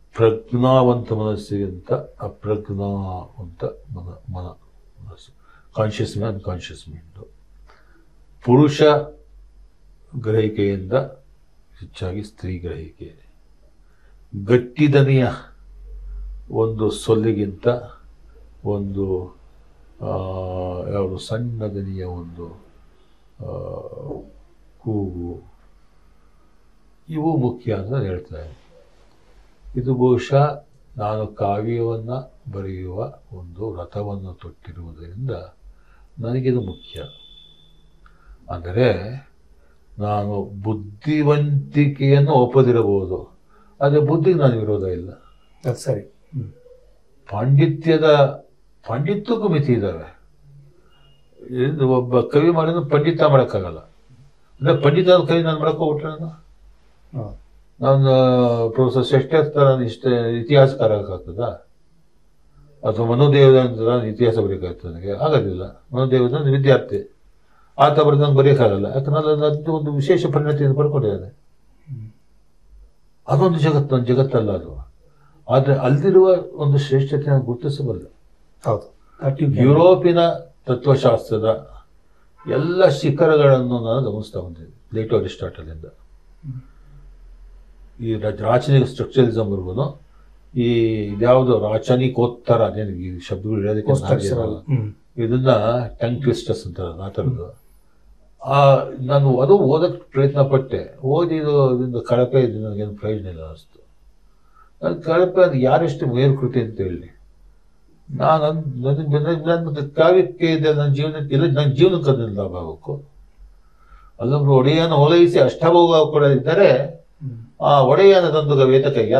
ಪ್ರಜ್ಞಾವಂತ ಮನಸ್ಸಿಗಿಂತ ಅಪ್ರಜ್ಞಾವಂತ ಮನ ಮನ ಮನಸ್ಸು ಕಾನ್ಷಿಯಸ್ ಮ್ಯಾನ್ ಕಾನ್ಷಿಯಸ್ ಮೈಂಡು ಪುರುಷ ಗ್ರಹಿಕೆಯಿಂದ ಹೆಚ್ಚಾಗಿ ಸ್ತ್ರೀ ಗ್ರಹಿಕೆ ಗಟ್ಟಿದನಿಯ ಒಂದು ಸೊಲ್ಲಿಗಿಂತ ಒಂದು ಆ, ಯಾವುದು ಸಣ್ಣ ದನಿಯ ಒಂದು ಆ, ಕೂಗು ಇವು ಮುಖ್ಯ ಅಂತ ನಾನು ಹೇಳ್ತಾ ಇದ್ದೀನಿ ಇದು ಬಹುಶಃ ನಾನು ಕಾವ್ಯವನ್ನು ಬರೆಯುವ ಒಂದು ರಥವನ್ನು ತೊಟ್ಟಿರುವುದರಿಂದ ನನಗಿದು ಮುಖ್ಯ ಅಂದರೆ ನಾನು ಬುದ್ಧಿವಂತಿಕೆಯನ್ನು ಒಪ್ಪದಿರಬಹುದು ಆದರೆ ಬುದ್ಧಿಗೆ ನಾನು ವಿರೋಧ ಇಲ್ಲ ಅದು ಸರಿ ಹ್ಮ್. ಪಾಂಡಿತ್ಯದ ಪಾಂಡಿತ್ಯಕ್ಕೂ ಮಿತಿ ಇದ್ದಾವೆ ಇದು ಒಬ್ಬ ಕವಿ ಮಾಡಿದ್ರೆ ಪಂಡಿತ ಮಾಡೋಕ್ಕಾಗಲ್ಲ ಅಂದರೆ ಪಂಡಿತ ಕವಿ ನಾನು ಮಾಡ್ಕೊಬಿಟ್ರೆ ನಾನು ಹೌದು. ನಾನು ಪ್ರೊಫೆಸರ್ ಶ್ರೇಷ್ಠ ಥರ ಇಷ್ಟ ಇತಿಹಾಸಕಾರ ಆಗ್ತದ ಅಥವಾ ಮನೋದೇವದ ನಾನು ಇತಿಹಾಸ ಬರೆಯೋಕ್ಕಾಗ್ತದೆ ನನಗೆ ಆಗೋದಿಲ್ಲ ಮನೋದೇವದ ನಾನು ವಿದ್ಯಾರ್ಥಿ ಆತ ಬರೆದು ನಂಗೆ ಬರೆಯೋಕ್ಕಾಗಲ್ಲ ಯಾಕಂದ್ರೆ ನಾನು ಅದು ಒಂದು ವಿಶೇಷ ಪರಿಣತಿಯನ್ನು ಪಡ್ಕೊಂಡಿದ್ದೇನೆ ಅದೊಂದು ಜಗತ್ತು ನನ್ನ ಜಗತ್ತಲ್ಲ ಅದು ಆದರೆ ಅಲ್ಲಿರುವ ಒಂದು ಶ್ರೇಷ್ಠತೆಯನ್ನು ಗುರುತಿಸಬಲ್ಲ ಹೌದು That you can- ಯುರೋಪಿನ ತತ್ವಶಾಸ್ತ್ರದ ಎಲ್ಲ ಶಿಖರಗಳನ್ನು ನಾನು ಗಮನಿಸ್ತಾ ಬಂದಿದ್ದೆ ಪ್ಲೇಟೋ ಅರಿಸ್ಟಾಟಲಿಂದ ಈ ರ- ರಾಚನಿಕ ಸ್ಟ್ರಕ್ಚರಲಿಸಮ್ವರೆಗೂ ಈ ಇದ್ಯಾವುದು ರಾಚನಿಕೋತ್ತರ ಅದೇನು ಈ ಶಬ್ದಗಳು ಹೇಳೋದಕ್ಕೆ Post ಸಾಧ್ಯ structural. ಇಲ್ಲ. ಹ್ಮ್. ಇದನ್ನ ಟಂಗ್ ಟ್ವಿಸ್ಟರ್ಸ್ ಅಂತಾರಲ್ಲ ಆ ಥರದ್ದು ಆ ನಾನು ಅದು ಓದಕ್ಕೆ ಪ್ರಯತ್ನ ಪಟ್ಟೆ ಓದಿ ಇದು ಇದರಿಂದ ಕಳಪೆ ಇದು ನನಗೇನು ಪ್ರಯೋಜನ ಇಲ್ಲ ಅನಿಸ್ತು ಅದು ಕಳಪೆ ಅದು ಯಾರೆಷ್ಟು ಮೇಲ್ಕೃತಿ ಅಂತ ಹೇಳಿ ನಾನು ಅನ್- ನನಗೆ ನನಗೆ ನನ್ನ ಕಾವ್ಯಕ್ಕೆ ಇದೆ ನನ್ನ ಜೀವನಕ್ಕೆ ಇಲ್ಲ ನನ್ನ ಜೀವನಕ್ಕೆ ಅದನ್ನು ಲಾಭ ಆಗಬೇಕು ಅಲ್ಲೊಬ್ರು ಒಡೆಯನ ಓಲೈಸಿ ಅಷ್ಟಭೋಗ ಕೊಡದಿದ್ದರೆ ಹ್ಮ್. ಆ ಒಡೆಯನ ತಂದುಗ ವೇತಕಯ್ಯ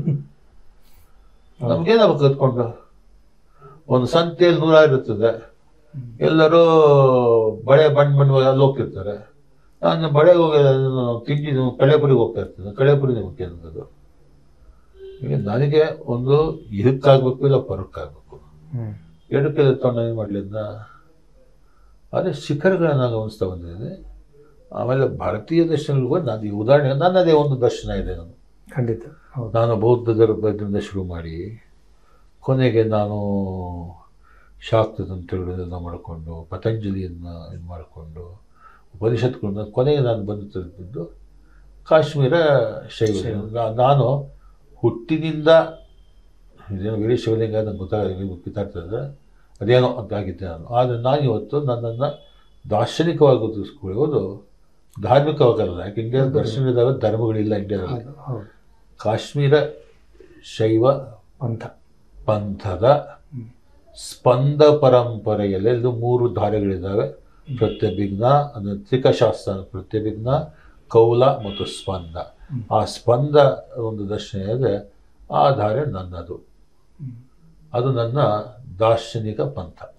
ನಮ್ಗೇನಾಗ ಕತ್ಕೊಂಡು ಒಂದು ಸಂತೆಯಲ್ಲಿ ನೂರಾರು ಇರ್ತದೆ ಎಲ್ಲರೂ ಬಳೆ ಬಣ್ಣ ಬಣ್ಣ ಅಲ್ಲಿ ಹೋಗ್ತಿರ್ತಾರೆ ನಾನು ಬಳೆಗೆ ಹೋಗಿ ಅದನ್ನು ತಿಂಡಿ ಕಳೆಪುರಿಗೆ ಹೋಗ್ತಾ ಇರ್ತೇನೆ ಕಳೆಪುರಿ ಮುಖ್ಯ ಅನ್ನೋದು ಈಗ ನನಗೆ ಒಂದು ಇದಕ್ಕಾಗಬೇಕು ಇಲ್ಲ ಪರಕ್ಕಾಗಬೇಕು ಹ್ಮ್. ಎರಡಕ್ಕೆ ತಗೊಂಡು ಏನು ಮಾಡಲಿದ್ದ ಆದರೆ ಶಿಖರಗಳನ್ನು ಗಮನಿಸ್ತಾ ಬಂದಿದ್ದೀನಿ ಆಮೇಲೆ ಭಾರತೀಯ ದರ್ಶನಗಳಿಗೂ ನಾನು ಈ ಉದಾಹರಣೆ ನನ್ನದೇ ಒಂದು ದರ್ಶನ ಇದೆ ನಾನು ಖಂಡಿತ ಹೌದು ನಾನು ಬೌದ್ಧ ಧರ್ಮದಿಂದ ಶುರು ಮಾಡಿ ಕೊನೆಗೆ ನಾನು ಶಾಕ್ತದನ್ನು ತಿಳುವುದೆಲ್ಲ ಮಾಡಿಕೊಂಡು ಪತಂಜಲಿಯನ್ನು ಇದು ಮಾಡಿಕೊಂಡು ಉಪನಿಷತ್ಗಳನ್ನ ಕೊನೆಗೆ ನಾನು ಬಂದು ತಲುಪಿದ್ದು ಕಾಶ್ಮೀರ ಶೈವ ಶೈವ. ನಾ- ನಾನು ಹುಟ್ಟಿನಿಂದ ಇದೇನೋ ವೀರ ಶಿವಲಿಂಗ ನಂಗೆ ಗೊತ್ತಾಗ ಕಿತ್ತಾಡ್ತದೆ ಅದೇನೋ ಅದಾಗಿದ್ದೆ ನಾನು ಆದರೆ ನಾನು ಇವತ್ತು ನನ್ನನ್ನು ದಾರ್ಶನಿಕವಾಗಿ ಗುರುತಿಸ್ಕೊಳ್ಳುವುದು ಧಾರ್ಮಿಕವಾಗಲ್ಲ ಯಾಕೆ ಇಂಡಿಯಾದ ದರ್ಶನದಾಗ ಧರ್ಮಗಳಿಲ್ಲ ಇಂಡಿಯಾದಲ್ಲಿ ಹೌದು ಹೌದು ಕಾಶ್ಮೀರ ಶೈವ ಪಂಥ ಪಂಥದ ಹ್ಮ್. ಸ್ಪಂದ ಪರಂಪರೆಯಲ್ಲಿ ಇದು ಮೂರು ಧಾರೆಗಳಿದ್ದಾವೆ ಪ್ರತ್ಯಭಿಜ್ಞ ಅಂದರೆ ತ್ರಿಕಶಾಸ್ತ್ರ ಪ್ರತ್ಯಭಿಜ್ಞ ಕೌಲ ಮತ್ತು ಸ್ಪಂದ ಹ್ಮ್. ಆ ಸ್ಪಂದ ಒಂದು ದರ್ಶನ ಇದೆ ಆ ಧಾರೆ ನನ್ನದು ಹ್ಮ್. ಅದು ನನ್ನ ದಾರ್ಶನಿಕ ಪಂಥ